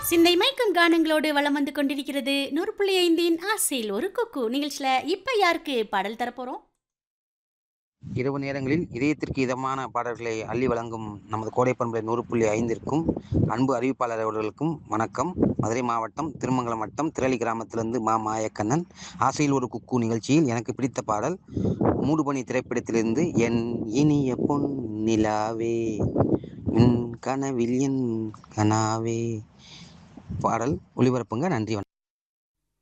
சிந்தை மயக்கும் கானங்களோடு வலம் வந்து கொண்டிருக்கிறது நூறு புள்ளி ஐந்தின் ஆசையில் ஒரு குக்கு நிகழ்ச்சியில இப்ப யாருக்கு பாடல் தரப்போறோம் இரவு நேரங்களில் இதயத்திற்கு இதமான பாடல்களை அள்ளி வழங்கும் நமது கோடை பண்பலை நூறு புள்ளி ஐந்திற்கும் அன்பு அறிவிப்பாளர் அவர்களுக்கும் வணக்கம் மதுரை மாவட்டம் திருமங்கலம் வட்டம் திரளி கிராமத்திலிருந்து மா மாயக்கண்ணன் ஆசையில் ஒரு குக்கு நிகழ்ச்சியில் எனக்கு பிடித்த பாடல் மூடுபனி திரைப்படத்திலிருந்து என் இனிய பொன் நிலாவே உன் கனவில் என் கனாவே பாடல் ஒளிபரப்புங்க நன்றி வணக்கம்